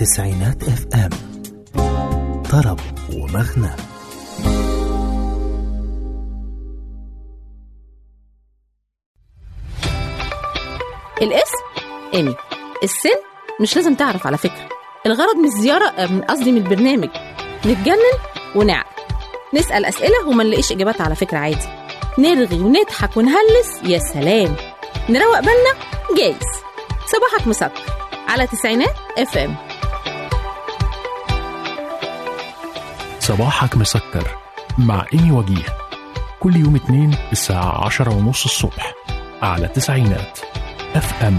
تسعينات اف ام طرب ومغنى الاسم ايمي السن مش لازم تعرف على فكرة الغرض من الزيارة آه، من قصدي من البرنامج نتجنن ونعقل نسأل أسئلة وما نلاقيش إجابات على فكرة عادي نرغي ونضحك ونهلس يا سلام نروق بالنا جايز صباحك مسكر على تسعينات اف ام صباحك مسكر مع إيمي وجيه كل يوم اثنين الساعة عشرة ونص الصبح على تسعينات اف ام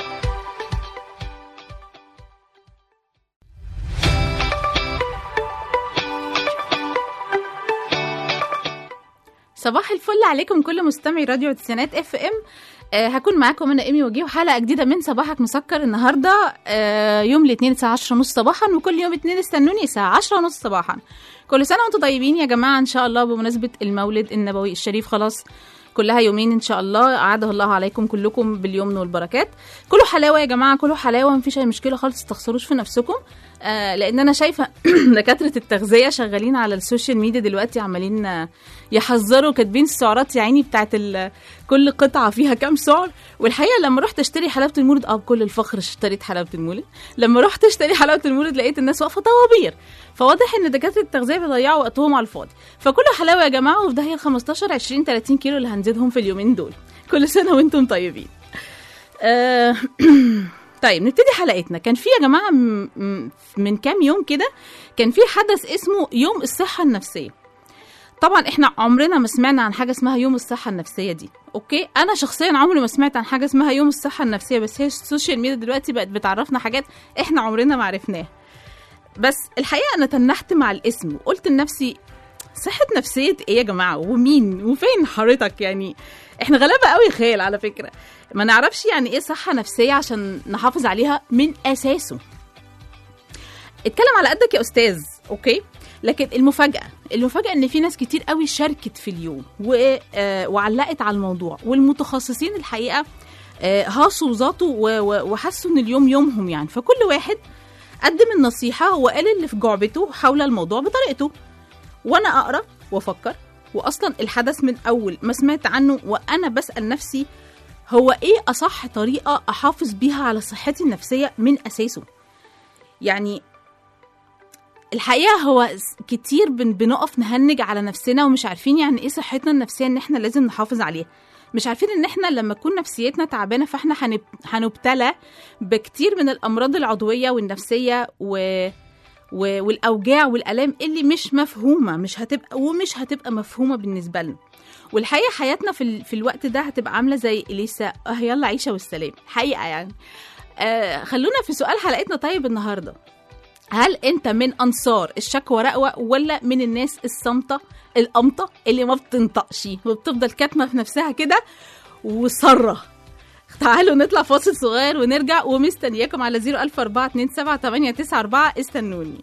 صباح الفل عليكم كل مستمعي راديو تسعينات اف ام آه هكون معاكم انا ايمي وجيه وحلقه جديده من صباحك مسكر النهارده آه يوم الاثنين الساعه 10 ونص صباحا وكل يوم اثنين استنوني الساعه 10 ونص صباحا كل سنه وانتم طيبين يا جماعه ان شاء الله بمناسبه المولد النبوي الشريف خلاص كلها يومين ان شاء الله اعاده الله عليكم كلكم باليمن والبركات كله حلاوه يا جماعه كله حلاوه مفيش اي مشكله خالص تستخسروش في نفسكم آه لان انا شايفه دكاتره التغذيه شغالين على السوشيال ميديا دلوقتي عمالين آه، يحذروا كاتبين السعرات يا عيني بتاعت ال- كل قطعه فيها كام سعر والحقيقه لما رحت اشتري حلاوه المولد اه بكل الفخر اشتريت حلاوه المولد لما رحت اشتري حلاوه المولد لقيت الناس واقفه طوابير فواضح ان دكاتره التغذيه بيضيعوا وقتهم على الفاضي فكله حلاوه يا جماعه وفي داهيه ال 15 20 30 كيلو اللي هنزيدهم في اليومين دول كل سنه وانتم طيبين آه طيب نبتدي حلقتنا كان في يا جماعه م- م- من كام يوم كده كان في حدث اسمه يوم الصحه النفسيه طبعا احنا عمرنا ما سمعنا عن حاجه اسمها يوم الصحه النفسيه دي اوكي انا شخصيا عمري ما سمعت عن حاجه اسمها يوم الصحه النفسيه بس هي السوشيال ميديا دلوقتي بقت بتعرفنا حاجات احنا عمرنا ما عرفناها بس الحقيقه انا تنحت مع الاسم وقلت لنفسي صحة نفسية ايه يا جماعة ومين وفين حضرتك يعني احنا غلابة قوي خيال على فكرة ما نعرفش يعني ايه صحة نفسية عشان نحافظ عليها من اساسه اتكلم على قدك يا استاذ اوكي لكن المفاجأة المفاجأة ان في ناس كتير قوي شاركت في اليوم و... آه وعلقت على الموضوع والمتخصصين الحقيقة آه هاصوا وزاطوا و... و... وحسوا ان اليوم يومهم يعني فكل واحد قدم النصيحة وقال اللي في جعبته حول الموضوع بطريقته وانا اقرا وافكر واصلا الحدث من اول ما سمعت عنه وانا بسال نفسي هو ايه اصح طريقه احافظ بيها على صحتي النفسيه من اساسه يعني الحقيقه هو س- كتير بن بنقف نهنج على نفسنا ومش عارفين يعني ايه صحتنا النفسيه ان احنا لازم نحافظ عليها مش عارفين ان احنا لما تكون نفسيتنا تعبانه فاحنا هنب- هنبتلى بكتير من الامراض العضويه والنفسيه و و- والاوجاع والالام اللي مش مفهومه مش هتبقى ومش هتبقى مفهومه بالنسبه لنا والحقيقه حياتنا في, ال... في الوقت ده هتبقى عامله زي اليسا اه يلا عيشه والسلام حقيقه يعني آه خلونا في سؤال حلقتنا طيب النهارده هل انت من انصار الشكوى رقوه ولا من الناس الصامته القمطه اللي ما بتنطقش وبتفضل كاتمه في نفسها كده وصره تعالوا نطلع فاصل صغير ونرجع ومستنياكم على 004278994 استنوني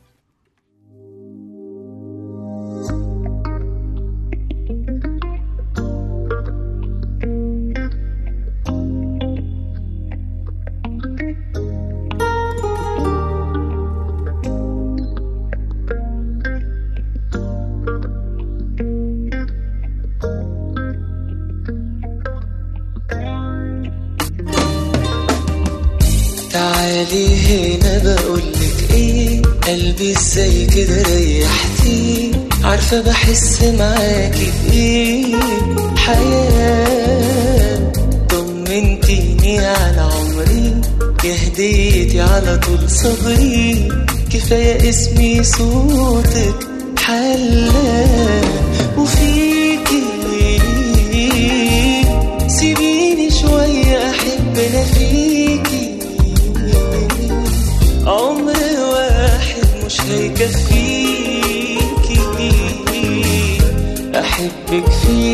تعالي هنا بقولك ايه قلبي ازاي كده ريحتي عارفة بحس معاكي بايه حياة طمنتيني على عمري يا هديتي على طول صبري كفاية اسمي صوتك حلا وفيكي سيبيني شوية أحب أنا فيكي عمر واحد مش هيكفيكي أحبك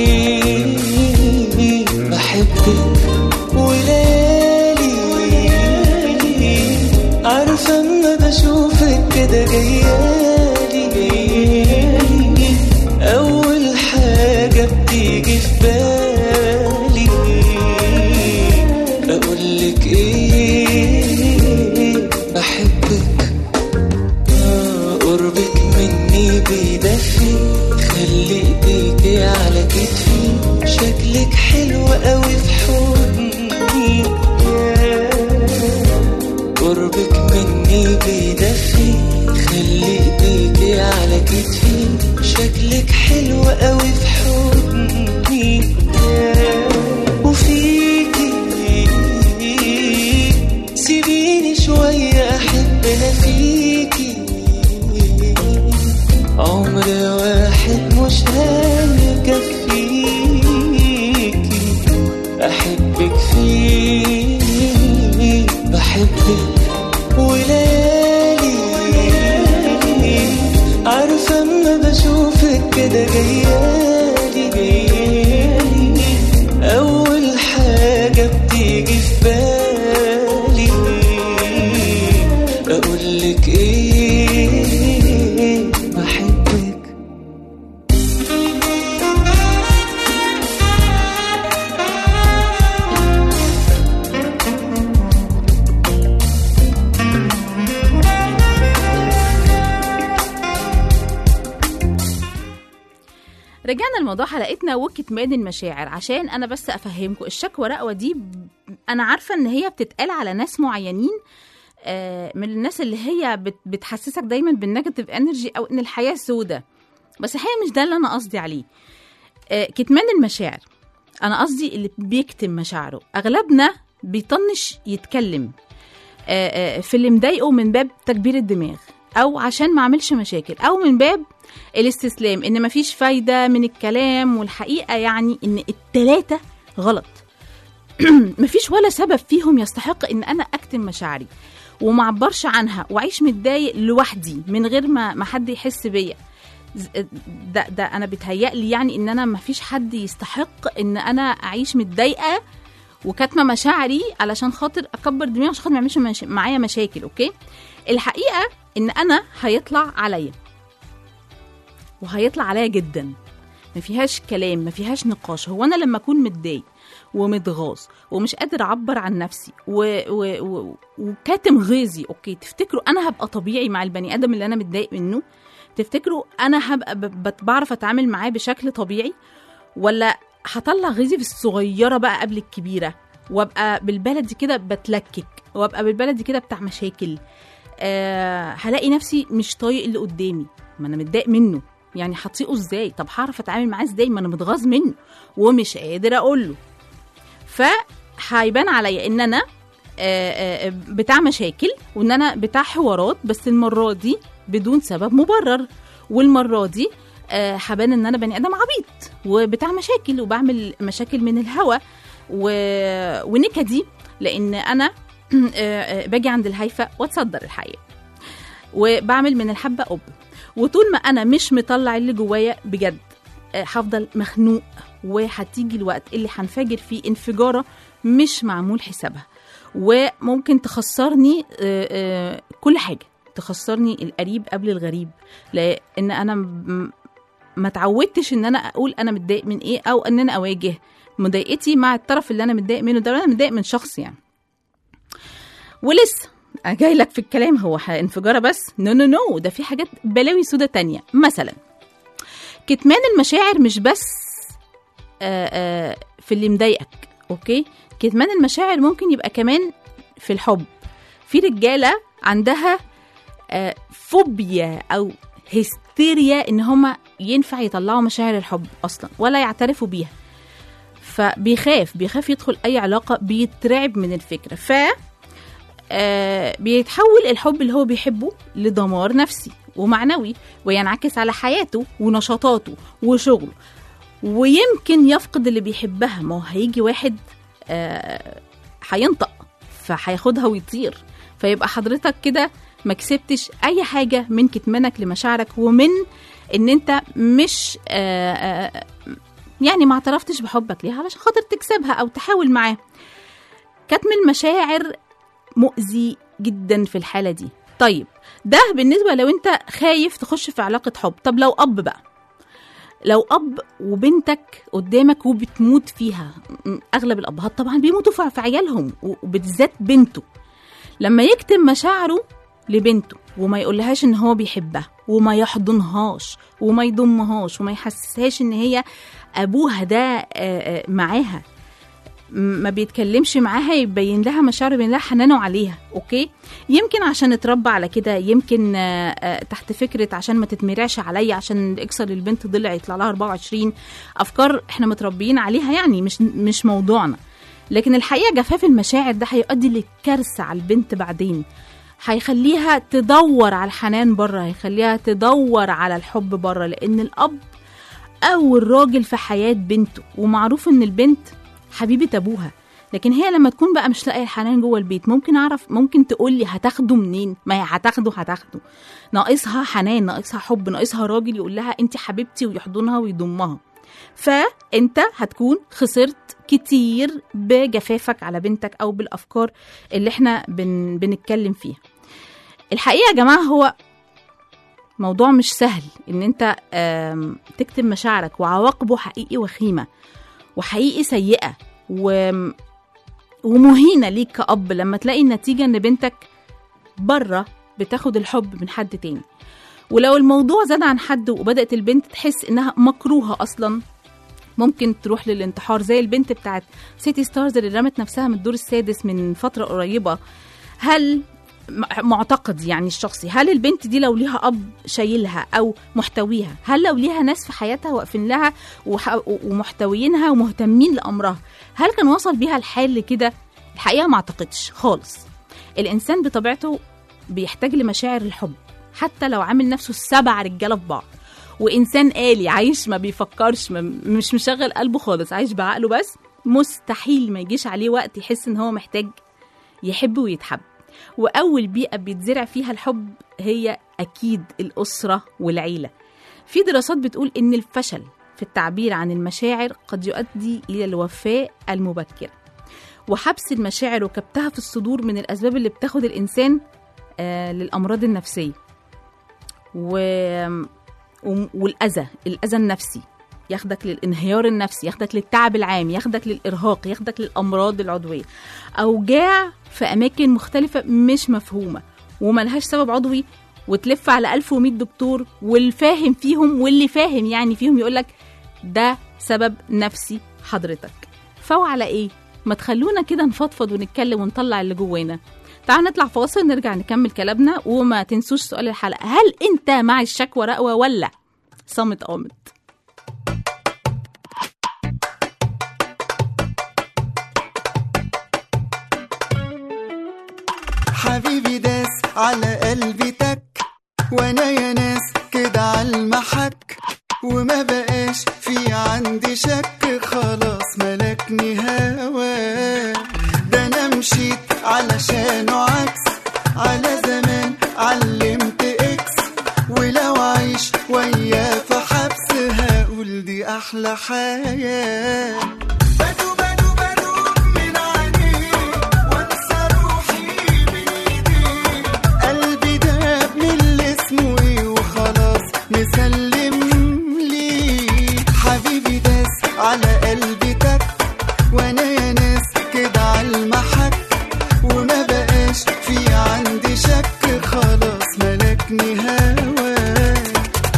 فيه بحبك وليالي عارفة أما بشوفك كده جيالي جيالي أول حاجة بتيجي في بالي أقولك إيه بحبك شوية أحب أنا فيكي عمر واحد مش هيكفيكي أحبك فيه بحبك وليالي عارفة أما بشوفك كده جيالي جيالي أول حاجة بتيجي في بالي أقولك إيه بحبك رجعنا لموضوع حلقتنا وكتمان المشاعر عشان انا بس افهمكم الشكوى رقوه دي ب- انا عارفه ان هي بتتقال على ناس معينين آه، من الناس اللي هي بت- بتحسسك دايما بالنيجاتيف انرجي او ان الحياه سودة بس الحقيقه مش ده اللي انا قصدي عليه آه، كتمان المشاعر انا قصدي اللي بيكتم مشاعره اغلبنا بيطنش يتكلم آه، آه، في اللي مضايقه من باب تكبير الدماغ او عشان ما اعملش مشاكل او من باب الاستسلام ان مفيش فايده من الكلام والحقيقه يعني ان التلاته غلط مفيش ولا سبب فيهم يستحق ان انا اكتم مشاعري وما اعبرش عنها واعيش متضايق لوحدي من غير ما ما حد يحس بيا ز- ده ده انا بتهيألي يعني ان انا مفيش حد يستحق ان انا اعيش متضايقه وكاتمه مشاعري علشان خاطر اكبر دماغي عشان خاطر ما يعملش مش... معايا مشاكل اوكي الحقيقه ان انا هيطلع عليا وهيطلع عليا جدا ما فيهاش كلام ما فيهاش نقاش هو انا لما اكون متضايق ومتغاظ ومش قادر اعبر عن نفسي و... و... و... وكاتم غيظي اوكي تفتكروا انا هبقى طبيعي مع البني ادم اللي انا متضايق منه تفتكروا انا هبقى ب... ب- بعرف اتعامل معاه بشكل طبيعي ولا هطلع غيظي في الصغيره بقى قبل الكبيره وابقى بالبلدي كده بتلكك وابقى بالبلدي كده بتاع مشاكل آه هلاقي نفسي مش طايق اللي قدامي ما انا متضايق منه يعني هطيقه ازاي طب هعرف اتعامل معاه ازاي ما انا متغاظ منه ومش قادر اقول له فهيبان عليا ان انا آه، آه، بتاع مشاكل وان انا بتاع حوارات بس المره دي بدون سبب مبرر والمره دي آه، هبان ان انا بني ادم عبيط وبتاع مشاكل وبعمل مشاكل من الهوا و... ونكدي لان انا آه، آه، باجي عند الهايفه واتصدر الحقيقه وبعمل من الحبه قب وطول ما انا مش مطلع اللي جوايا بجد آه، هفضل مخنوق وهتيجي الوقت اللي هنفجر فيه انفجاره مش معمول حسابها وممكن تخسرني آه، آه، كل حاجه تخسرني القريب قبل الغريب لان انا م- ما تعودتش ان انا اقول انا متضايق من ايه او ان انا اواجه مضايقتي مع الطرف اللي انا متضايق منه ده انا متضايق من شخص يعني ولسه أنا جاي لك في الكلام هو ح- انفجاره بس نو نو نو ده في حاجات بلاوي سودة تانية مثلا كتمان المشاعر مش بس آه، آه، في اللي مضايقك اوكي كتمان المشاعر ممكن يبقى كمان في الحب في رجاله عندها آه، فوبيا او هستيريا ان هما ينفع يطلعوا مشاعر الحب اصلا ولا يعترفوا بيها فبيخاف بيخاف يدخل اي علاقه بيترعب من الفكره ف آه، بيتحول الحب اللي هو بيحبه لدمار نفسي ومعنوي وينعكس على حياته ونشاطاته وشغله ويمكن يفقد اللي بيحبها ما هو هيجي واحد آه، هينطق فهياخدها ويطير فيبقى حضرتك كده ما كسبتش اي حاجه من كتمانك لمشاعرك ومن ان انت مش آه، آه، يعني ما اعترفتش بحبك ليها علشان خاطر تكسبها او تحاول معاه كتم المشاعر مؤذي جدا في الحاله دي طيب ده بالنسبه لو انت خايف تخش في علاقه حب طب لو اب بقى لو اب وبنتك قدامك وبتموت فيها م- اغلب الابهات طبعا بيموتوا في في عيالهم وبالذات بنته لما يكتم مشاعره لبنته وما يقولهاش ان هو بيحبها وما يحضنهاش وما يضمهاش وما يحسسهاش ان هي ابوها ده آه، آه، معاها م- ما بيتكلمش معاها يبين لها مشاعره يبين لها حنانه عليها اوكي يمكن عشان اتربى على كده يمكن آه، آه، تحت فكره عشان ما تتمرعش عليا عشان اكسر البنت ضلع يطلع لها 24 افكار احنا متربيين عليها يعني مش مش موضوعنا لكن الحقيقه جفاف المشاعر ده هيؤدي لكارثه على البنت بعدين هيخليها تدور على الحنان بره هيخليها تدور على الحب بره لان الاب او الراجل في حياه بنته ومعروف ان البنت حبيبه ابوها لكن هي لما تكون بقى مش لاقيه الحنان جوه البيت ممكن اعرف ممكن تقول لي هتاخده منين ما هي هتاخده هتاخده ناقصها حنان ناقصها حب ناقصها راجل يقول لها انت حبيبتي ويحضنها ويضمها فانت هتكون خسرت كتير بجفافك على بنتك او بالافكار اللي احنا بن بنتكلم فيها الحقيقه يا جماعه هو موضوع مش سهل ان انت آم، تكتب مشاعرك وعواقبه حقيقي وخيمه وحقيقي سيئه و ومهينه ليك كأب لما تلاقي النتيجه ان بنتك بره بتاخد الحب من حد تاني ولو الموضوع زاد عن حد وبدأت البنت تحس إنها مكروهة أصلا ممكن تروح للانتحار زي البنت بتاعت سيتي ستارز اللي رمت نفسها من الدور السادس من فترة قريبة هل م- معتقد يعني الشخصي هل البنت دي لو ليها أب شايلها أو محتويها هل لو ليها ناس في حياتها واقفين لها وح- ومحتويينها ومهتمين لأمرها هل كان وصل بيها الحال لكده الحقيقة ما أعتقدش خالص الإنسان بطبيعته بيحتاج لمشاعر الحب حتى لو عامل نفسه السبع رجاله في بعض وانسان آلي عايش ما بيفكرش ما مش مشغل قلبه خالص عايش بعقله بس مستحيل ما يجيش عليه وقت يحس ان هو محتاج يحب ويتحب واول بيئه بيتزرع فيها الحب هي اكيد الاسره والعيله في دراسات بتقول ان الفشل في التعبير عن المشاعر قد يؤدي الى الوفاه المبكره وحبس المشاعر وكبتها في الصدور من الاسباب اللي بتاخد الانسان آه للامراض النفسيه و... وم- والاذى الاذى النفسي ياخدك للانهيار النفسي ياخدك للتعب العام ياخدك للارهاق ياخدك للامراض العضويه اوجاع في اماكن مختلفه مش مفهومه وملهاش سبب عضوي وتلف على 1100 دكتور والفاهم فيهم واللي فاهم يعني فيهم يقولك ده سبب نفسي حضرتك فوعلى ايه ما تخلونا كده نفضفض ونتكلم ونطلع اللي جوانا تعالوا نطلع فاصل نرجع نكمل كلامنا وما تنسوش سؤال الحلقة هل انت مع الشكوى رقوة ولا صامت قامت حبيبي داس على قلبي تك وانا يا ناس كده على المحك وما بقاش في عندي شك خلاص ملكني هوا ده انا مشيت علشانه عكس على زمان علمت اكس ولو عيش وياه في حبس هقول دي احلى حياه بدو بدو بدو من عينيه وانسى روحي بايديه قلبي داب من اللي اسمه ايه وخلاص مسلم ليه حبيبي داس على قلبي تك وانا يا ناس كده على المحك وما بقاش في عندي شك خلاص ملكني هواك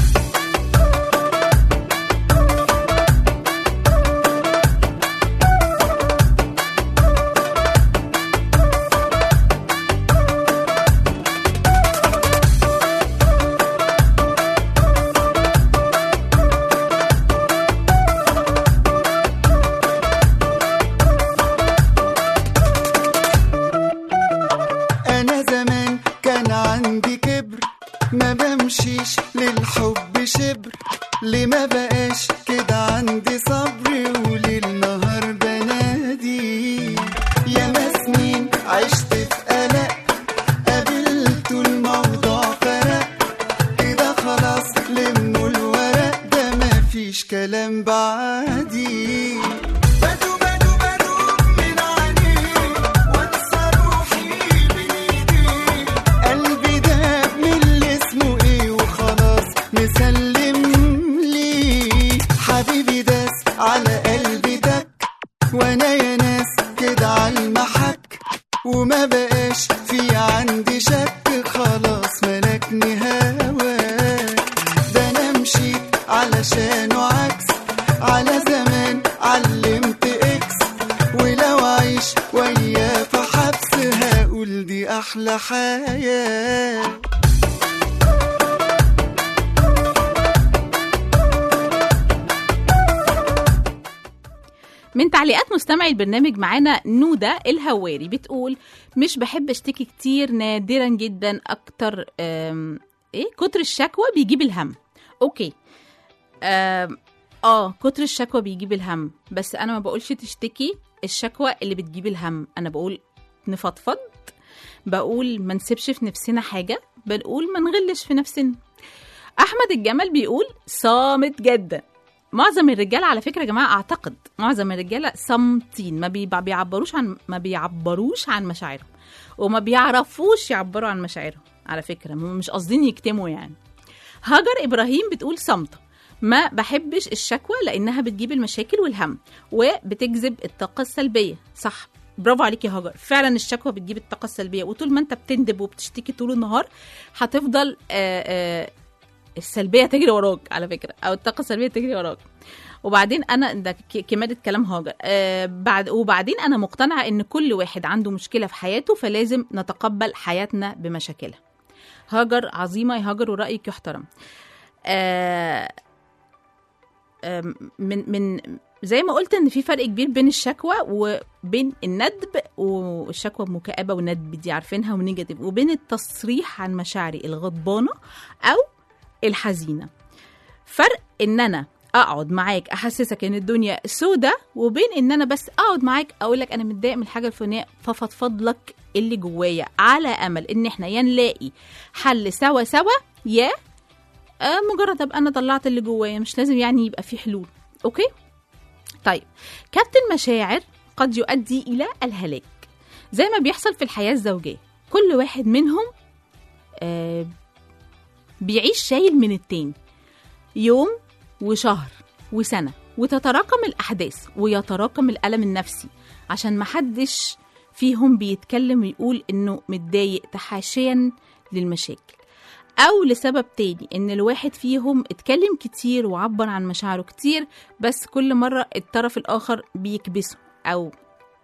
انا زمان كان عندي كبر ما بمشيش للحب شبر ليه ما بقاش كده عندي صبر وليل نهار بنادي يا سنين عشت في قلق قابلت الموضوع فرق كده خلاص لموا الورق ده مفيش كلام بعدي بدو بدو بدو من عينيه وانسى روحي بايديه قلبي داب من اللي اسمه ايه وخلاص مسلم ليه حبيبي داس على قلبي دك وانا يا ناس كده على المحك وما بقاش في عندي شك خلاص ملكني هواك ده انا مشيت علشانه عكس على زمان علمت اكس ولو عيش وياه في حبس هقول دي احلى حياه من تعليقات مستمعي البرنامج معانا نودة الهواري بتقول مش بحب اشتكي كتير نادرا جدا اكتر آم، ايه كتر الشكوى بيجيب الهم اوكي آم، اه كتر الشكوى بيجيب الهم بس انا ما بقولش تشتكي الشكوى اللي بتجيب الهم انا بقول نفضفض بقول ما نسيبش في نفسنا حاجة بنقول ما نغلش في نفسنا احمد الجمل بيقول صامت جدا معظم الرجاله على فكره يا جماعه اعتقد معظم الرجاله صامتين ما بيبع- بيعبروش عن ما بيعبروش عن مشاعرهم وما بيعرفوش يعبروا عن مشاعرهم على فكره هم مش قاصدين يكتموا يعني هاجر ابراهيم بتقول صامته ما بحبش الشكوى لانها بتجيب المشاكل والهم وبتجذب الطاقه السلبيه صح برافو عليك يا هاجر فعلا الشكوى بتجيب الطاقه السلبيه وطول ما انت بتندب وبتشتكي طول النهار هتفضل آه آه السلبيه تجري وراك على فكره او الطاقه السلبيه تجري وراك وبعدين انا ده ك- كماده كلام هاجر آه بعد وبعدين انا مقتنعه ان كل واحد عنده مشكله في حياته فلازم نتقبل حياتنا بمشاكلها هاجر عظيمه يا هاجر ورايك يحترم آه آم، من من زي ما قلت ان في فرق كبير بين الشكوى وبين الندب والشكوى مكآبه وندب دي عارفينها ونيجاتيف وبين التصريح عن مشاعري الغضبانه او الحزينه فرق ان انا اقعد معاك احسسك ان الدنيا سودة وبين ان انا بس اقعد معاك اقول لك انا متضايق من الحاجه الفلانيه ففضفض لك اللي جوايا على امل ان احنا يا نلاقي حل سوا سوا يا آه مجرد ابقى انا طلعت اللي جوايا مش لازم يعني يبقى في حلول اوكي طيب كبت المشاعر قد يؤدي الى الهلاك زي ما بيحصل في الحياه الزوجيه كل واحد منهم آه بيعيش شايل من التاني يوم وشهر وسنة وتتراكم الأحداث ويتراكم الألم النفسي عشان محدش فيهم بيتكلم ويقول إنه متضايق تحاشيا للمشاكل أو لسبب تاني إن الواحد فيهم اتكلم كتير وعبر عن مشاعره كتير بس كل مرة الطرف الآخر بيكبسه أو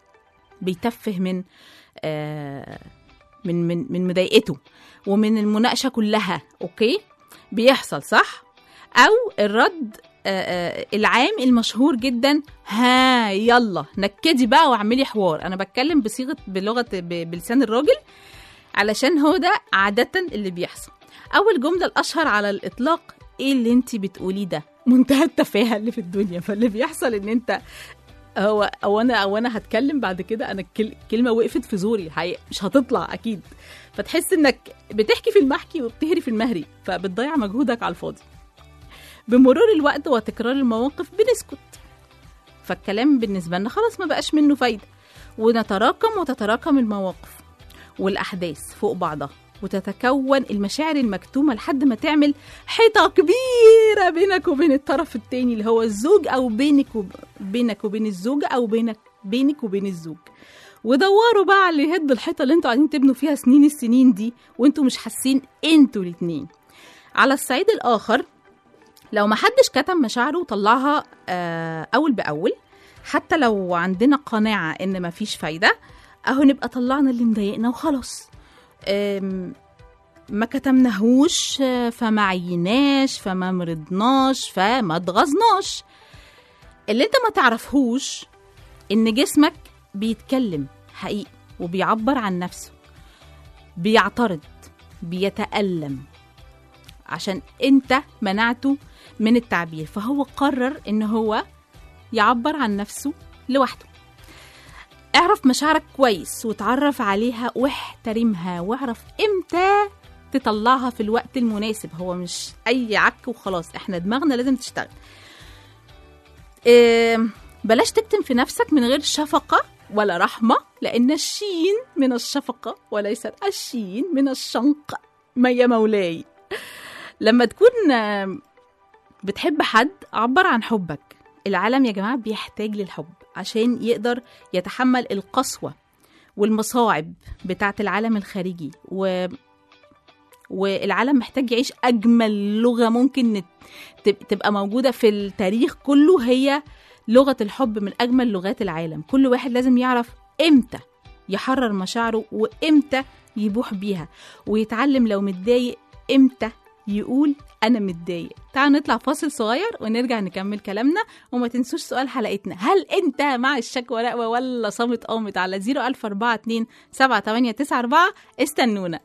بيتفه من آه من من من مضايقته ومن المناقشه كلها اوكي بيحصل صح او الرد آه، آه، العام المشهور جدا ها يلا نكدي بقى واعملي حوار انا بتكلم بصيغه بلغه ب- بلسان الراجل علشان هو ده عاده اللي بيحصل اول جمله الاشهر على الاطلاق ايه اللي انت بتقوليه ده منتهى التفاهه اللي في الدنيا فاللي بيحصل ان انت هو او انا او انا هتكلم بعد كده انا الكل- الكلمه وقفت في زوري حقيقة مش هتطلع اكيد فتحس انك بتحكي في المحكي وبتهري في المهري فبتضيع مجهودك على الفاضي بمرور الوقت وتكرار المواقف بنسكت فالكلام بالنسبه لنا خلاص ما بقاش منه فايده ونتراكم وتتراكم المواقف والاحداث فوق بعضها وتتكون المشاعر المكتومه لحد ما تعمل حيطه كبيره بينك وبين الطرف التاني اللي هو الزوج او بينك وب... بينك وبين الزوجه او بينك بينك وبين الزوج ودوروا بقى على اللي يهد الحيطه اللي انتوا قاعدين تبنوا فيها سنين السنين دي وانتوا مش حاسين انتوا الاتنين على الصعيد الاخر لو ما حدش كتم مشاعره وطلعها آه، اول باول حتى لو عندنا قناعه ان مفيش فايده اهو نبقى طلعنا اللي مضايقنا وخلاص آم، ما كتمناهوش آه، فما عيناش فما مرضناش فما اتغظناش اللي انت ما تعرفهوش ان جسمك بيتكلم حقيقي وبيعبر عن نفسه بيعترض بيتألم عشان انت منعته من التعبير فهو قرر ان هو يعبر عن نفسه لوحده اعرف مشاعرك كويس وتعرف عليها واحترمها واعرف امتى تطلعها في الوقت المناسب هو مش اي عك وخلاص احنا دماغنا لازم تشتغل إيه بلاش تكتم في نفسك من غير شفقة ولا رحمة لأن الشين من الشفقة وليس الشين من الشنق ما يا مولاي لما تكون آم، بتحب حد عبر عن حبك العالم يا جماعة بيحتاج للحب عشان يقدر يتحمل القسوة والمصاعب بتاعة العالم الخارجي و... والعالم محتاج يعيش أجمل لغة ممكن نت... تب- تبقى موجودة في التاريخ كله هي لغة الحب من أجمل لغات العالم كل واحد لازم يعرف إمتى يحرر مشاعره وإمتى يبوح بيها ويتعلم لو متضايق إمتى يقول انا متضايق تعالوا نطلع فاصل صغير ونرجع نكمل كلامنا وما تنسوش سؤال حلقتنا هل انت مع الشكوى رقوة ولا صامت قامت على 00442 7894 استنونا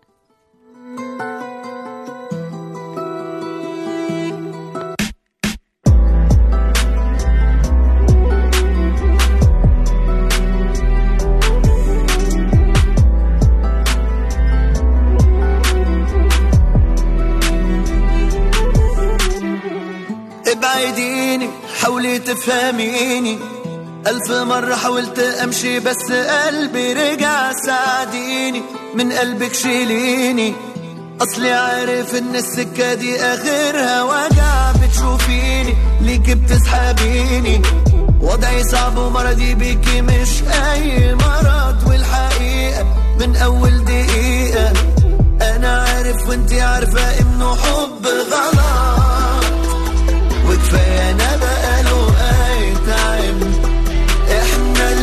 ابعديني حاولي تفهميني ألف مرة حاولت أمشي بس قلبي رجع ساعديني من قلبك شيليني أصلي عارف إن السكة دي آخرها وجع بتشوفيني ليكي بتسحبيني وضعي صعب ومرضي بيكي مش أي مرض والحقيقة من أول دقيقة أنا عارف وإنتي عارفة إنه حب غلط وكفاية أنا بقاله أي تعب إحنا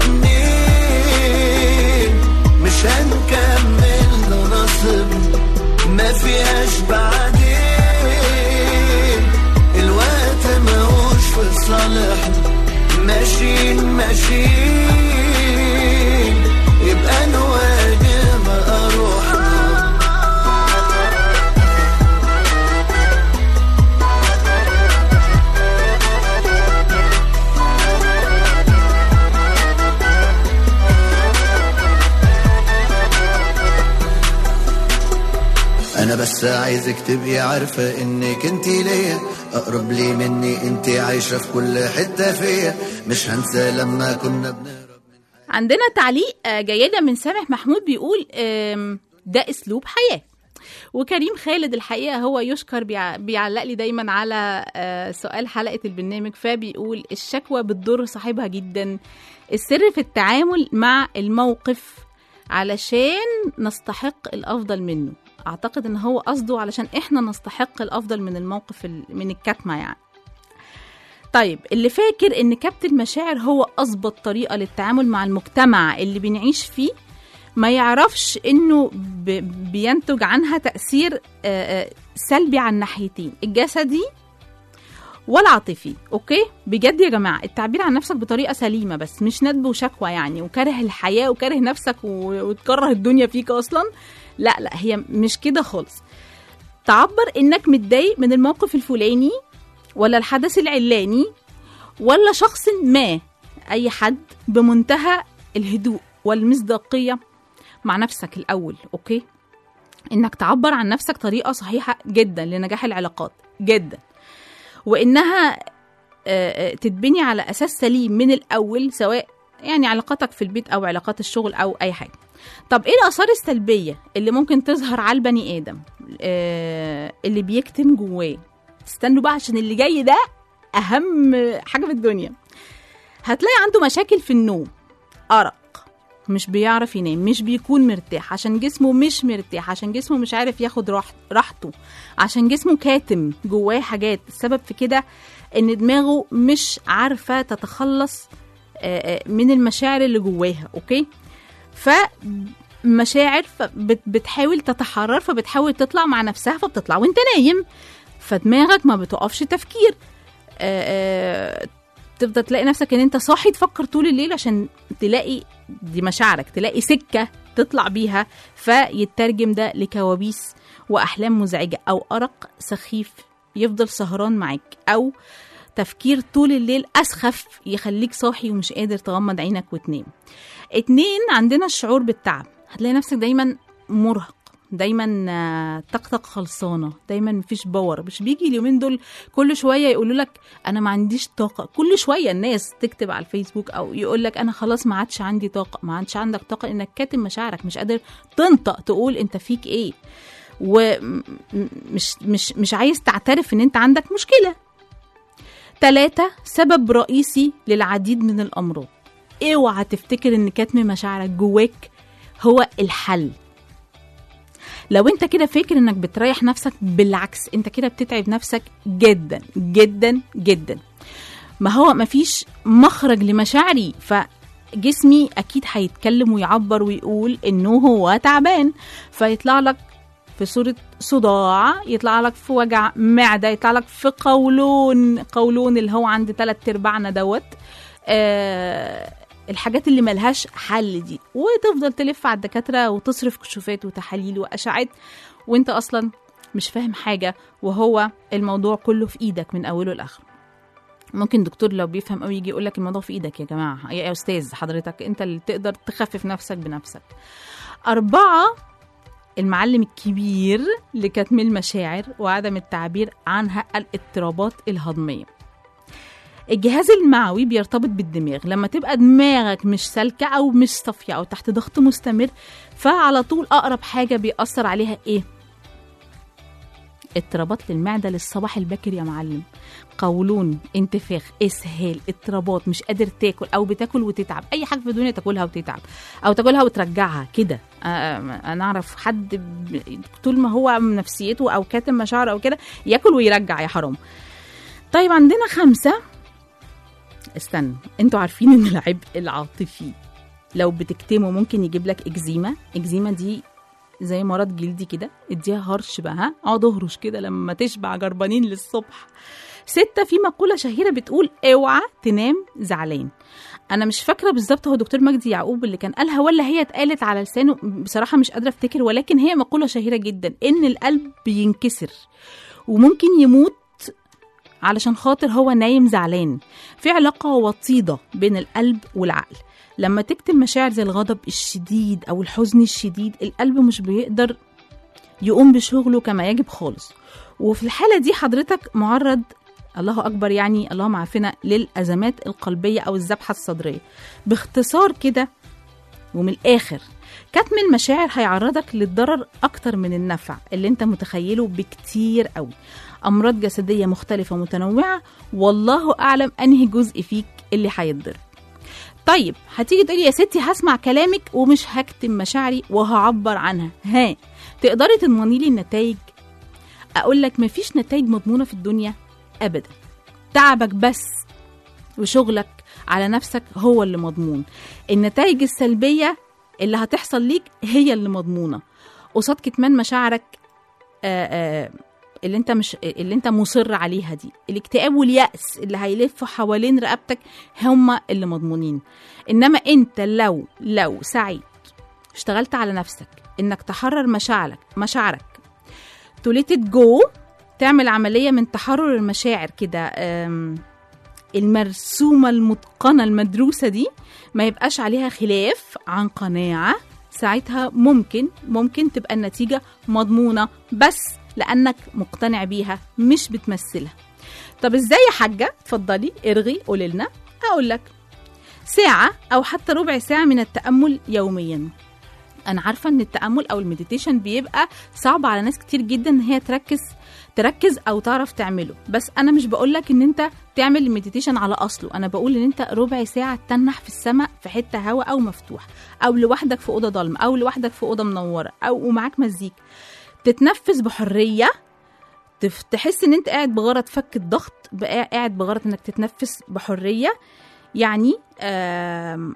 الاتنين مش هنكمل ده نصب ما فيهاش بعدين الوقت ماهوش في صالحنا ماشيين ماشيين يبقى نواجه بقى روحنا انا بس عايزك تبقي عارفة انك انتي ليا اقرب لي مني انتي عايشة في كل حتة فيا مش هنسى لما كنا بنهرب عندنا تعليق آه، جيدة من سامح محمود بيقول آم، ده اسلوب حياه وكريم خالد الحقيقه هو يشكر بيع- بيعلق لي دايما على آه، سؤال حلقه البرنامج فبيقول الشكوى بتضر صاحبها جدا السر في التعامل مع الموقف علشان نستحق الافضل منه اعتقد ان هو قصده علشان احنا نستحق الافضل من الموقف ال- من الكتمه يعني طيب اللي فاكر ان كبت المشاعر هو اظبط طريقه للتعامل مع المجتمع اللي بنعيش فيه ما يعرفش انه ب- بينتج عنها تاثير آه، آه، سلبي على الناحيتين الجسدي والعاطفي اوكي بجد يا جماعه التعبير عن نفسك بطريقه سليمه بس مش ندب وشكوى يعني وكاره الحياه وكاره نفسك و- وتكره الدنيا فيك اصلا لا لا هي مش كده خالص تعبر انك متضايق من الموقف الفلاني ولا الحدث العلاني ولا شخص ما اي حد بمنتهى الهدوء والمصداقيه مع نفسك الاول اوكي انك تعبر عن نفسك طريقه صحيحه جدا لنجاح العلاقات جدا وانها آه، آه، تتبني على اساس سليم من الاول سواء يعني علاقاتك في البيت او علاقات الشغل او اي حاجه طب ايه الاثار السلبيه اللي ممكن تظهر على البني ادم آه، اللي بيكتم جواه استنوا بقى عشان اللي جاي ده اهم حاجه في الدنيا هتلاقي عنده مشاكل في النوم ارق مش بيعرف ينام مش بيكون مرتاح عشان جسمه مش مرتاح عشان جسمه مش عارف ياخد راح- راحته عشان جسمه كاتم جواه حاجات السبب في كده ان دماغه مش عارفه تتخلص آه، آه، من المشاعر اللي جواها اوكي فمشاعر فبت- بتحاول تتحرر فبتحاول تطلع مع نفسها فبتطلع وانت نايم فدماغك ما بتقفش تفكير آه، آه، تفضل تلاقي نفسك ان انت صاحي تفكر طول الليل عشان تلاقي دي مشاعرك تلاقي سكه تطلع بيها فيترجم ده لكوابيس واحلام مزعجه او ارق سخيف يفضل سهران معاك او تفكير طول الليل اسخف يخليك صاحي ومش قادر تغمض عينك وتنام اتنين عندنا الشعور بالتعب هتلاقي نفسك دايما مرهق دايما آه، طاقتك خلصانه دايما مفيش باور مش بيجي اليومين دول كل شويه يقولوا لك انا ما عنديش طاقه كل شويه الناس تكتب على الفيسبوك او يقول لك انا خلاص ما عادش عندي طاقه ما عادش عندك طاقه انك كاتم مشاعرك مش قادر تنطق تقول انت فيك ايه ومش مش مش عايز تعترف ان انت عندك مشكله ثلاثة سبب رئيسي للعديد من الأمراض اوعى تفتكر ان كتم مشاعرك جواك هو الحل لو انت كده فاكر انك بتريح نفسك بالعكس انت كده بتتعب نفسك جدا جدا جدا ما هو مفيش مخرج لمشاعري فجسمي اكيد هيتكلم ويعبر ويقول انه هو تعبان فيطلع لك في صورة صداع يطلع لك في وجع معدة يطلع لك في قولون قولون اللي هو عند تلات ارباعنا دوت آه الحاجات اللي ملهاش حل دي وتفضل تلف على الدكاترة وتصرف كشوفات وتحاليل وأشعات وانت أصلا مش فاهم حاجة وهو الموضوع كله في إيدك من أوله لآخره ممكن دكتور لو بيفهم قوي يجي يقول لك الموضوع في ايدك يا جماعه يا استاذ حضرتك انت اللي تقدر تخفف نفسك بنفسك أربعة المعلم الكبير لكتم المشاعر وعدم التعبير عنها الاضطرابات الهضمية الجهاز المعوي بيرتبط بالدماغ لما تبقى دماغك مش سالكة أو مش صافية أو تحت ضغط مستمر فعلى طول أقرب حاجة بيأثر عليها إيه؟ اضطرابات للمعدة للصباح الباكر يا معلم قولون انتفاخ اسهال اضطرابات مش قادر تاكل او بتاكل وتتعب اي حاجه في الدنيا تاكلها وتتعب او تاكلها وترجعها كده آه، انا اعرف حد ب- طول ما هو من نفسيته او كاتم مشاعره او كده ياكل ويرجع يا حرام طيب عندنا خمسه استنى انتوا عارفين ان العبء العاطفي لو بتكتمه ممكن يجيب لك اكزيما اكزيما دي زي مرض جلدي كده اديها هرش بقى ها اقعد اهرش كده لما تشبع جربانين للصبح ستة في مقولة شهيرة بتقول اوعى تنام زعلان انا مش فاكرة بالظبط هو دكتور مجدي يعقوب اللي كان قالها ولا هي اتقالت على لسانه بصراحة مش قادرة افتكر ولكن هي مقولة شهيرة جدا ان القلب بينكسر وممكن يموت علشان خاطر هو نايم زعلان في علاقة وطيدة بين القلب والعقل لما تكتم مشاعر زي الغضب الشديد أو الحزن الشديد القلب مش بيقدر يقوم بشغله كما يجب خالص وفي الحالة دي حضرتك معرض الله أكبر يعني اللهم عافنا للأزمات القلبية أو الذبحة الصدرية باختصار كده ومن الآخر كتم المشاعر هيعرضك للضرر أكتر من النفع اللي انت متخيله بكتير قوي أمراض جسدية مختلفة متنوعة والله أعلم أنهي جزء فيك اللي هيتضر طيب هتيجي تقولي يا ستي هسمع كلامك ومش هكتم مشاعري وهعبر عنها ها تقدري تضمني لي النتائج اقول لك مفيش نتائج مضمونه في الدنيا ابدا تعبك بس وشغلك على نفسك هو اللي مضمون النتائج السلبيه اللي هتحصل ليك هي اللي مضمونه قصاد كتمان مشاعرك آآ آآ اللي انت مش اللي انت مصر عليها دي الاكتئاب واليأس اللي هيلفوا حوالين رقبتك هما اللي مضمونين انما انت لو لو سعيت اشتغلت على نفسك انك تحرر مشاعرك مشاعرك توليتت جو تعمل عملية من تحرر المشاعر كده أم، المرسومة المتقنة المدروسة دي ما يبقاش عليها خلاف عن قناعة ساعتها ممكن ممكن تبقى النتيجة مضمونة بس لأنك مقتنع بيها مش بتمثلها طب ازاي يا حاجة اتفضلي ارغي قولي لنا هقول لك ساعة أو حتى ربع ساعة من التأمل يوميا أنا عارفة إن التأمل أو المديتيشن بيبقى صعب على ناس كتير جدا إن هي تركز تركز أو تعرف تعمله بس أنا مش بقولك إن أنت تعمل المديتيشن على أصله أنا بقول إن أنت ربع ساعة تنح في السماء في حتة هواء أو مفتوح أو لوحدك في أوضة ضلمة أو لوحدك في أوضة منورة أو ومعاك مزيكا تتنفس بحرية تف- تحس ان انت قاعد بغرض فك الضغط بقى قاعد بغرض انك تتنفس بحريه يعني آم،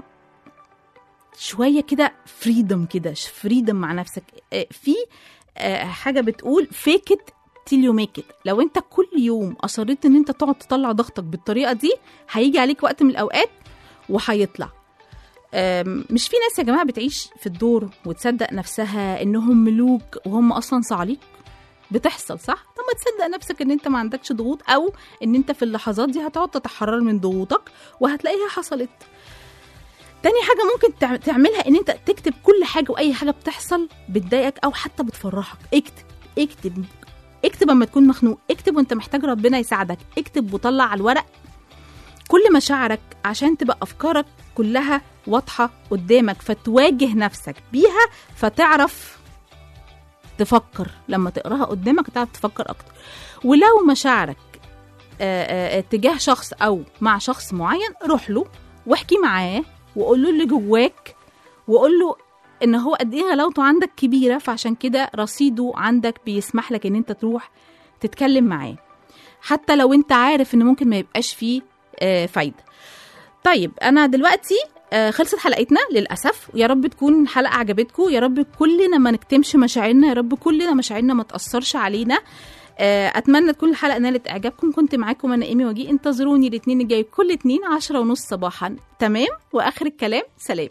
شويه كده فريدم كده فريدم مع نفسك آه، في آه، حاجه بتقول فيك ات تيل يو ميك ات لو انت كل يوم اصريت ان انت تقعد تطلع ضغطك بالطريقه دي هيجي عليك وقت من الاوقات وهيطلع آم، مش في ناس يا جماعه بتعيش في الدور وتصدق نفسها انهم ملوك وهم اصلا صعاليق بتحصل صح طب ما تصدق نفسك ان انت ما عندكش ضغوط او ان انت في اللحظات دي هتقعد تتحرر من ضغوطك وهتلاقيها حصلت تاني حاجة ممكن تع- تعملها ان انت تكتب كل حاجة واي حاجة بتحصل بتضايقك او حتى بتفرحك اكتب اكتب اكتب اما تكون مخنوق اكتب وانت محتاج ربنا يساعدك اكتب وطلع على الورق كل مشاعرك عشان تبقى افكارك كلها واضحة قدامك فتواجه نفسك بيها فتعرف تفكر لما تقراها قدامك تعرف تفكر اكتر ولو مشاعرك آه، آه، تجاه شخص او مع شخص معين روح له واحكي معاه وقول له اللي جواك وقول له ان هو قد ايه غلاوته عندك كبيره فعشان كده رصيده عندك بيسمح لك ان انت تروح تتكلم معاه حتى لو انت عارف ان ممكن ما يبقاش فيه آه، فايده طيب انا دلوقتي آه خلصت حلقتنا للاسف يا رب تكون الحلقه عجبتكم يا رب كلنا ما نكتمش مشاعرنا يا رب كلنا مشاعرنا ما تاثرش علينا آه، اتمنى تكون الحلقه نالت اعجابكم كنت معاكم انا ايمي وجي انتظروني الاثنين الجاي كل اثنين عشرة ونص صباحا تمام واخر الكلام سلام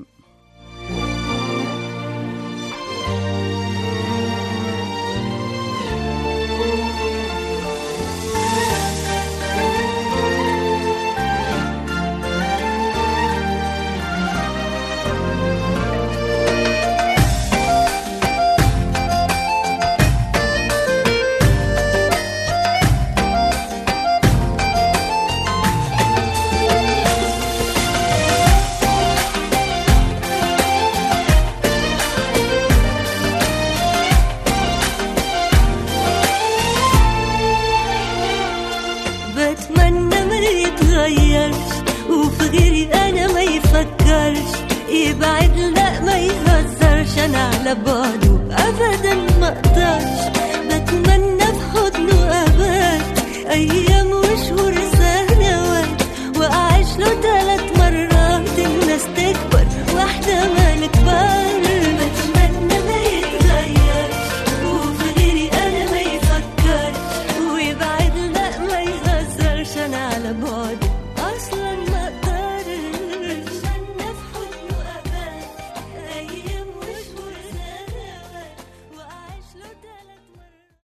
بتمنى ما يتغيرش وفي غيري انا ما يفكرش يبعد لا ما يهزرش انا على بعده ابدا ما اقدرش بتمنى في حضنه ابات ايام وشهور سنوات واعيش له ثلاث مرات الناس تكبر واحده ما نكبر بتمنى ما يتغيرش وفي غيري انا ما يفكرش ويبعد لا ما يهزرش انا على بعد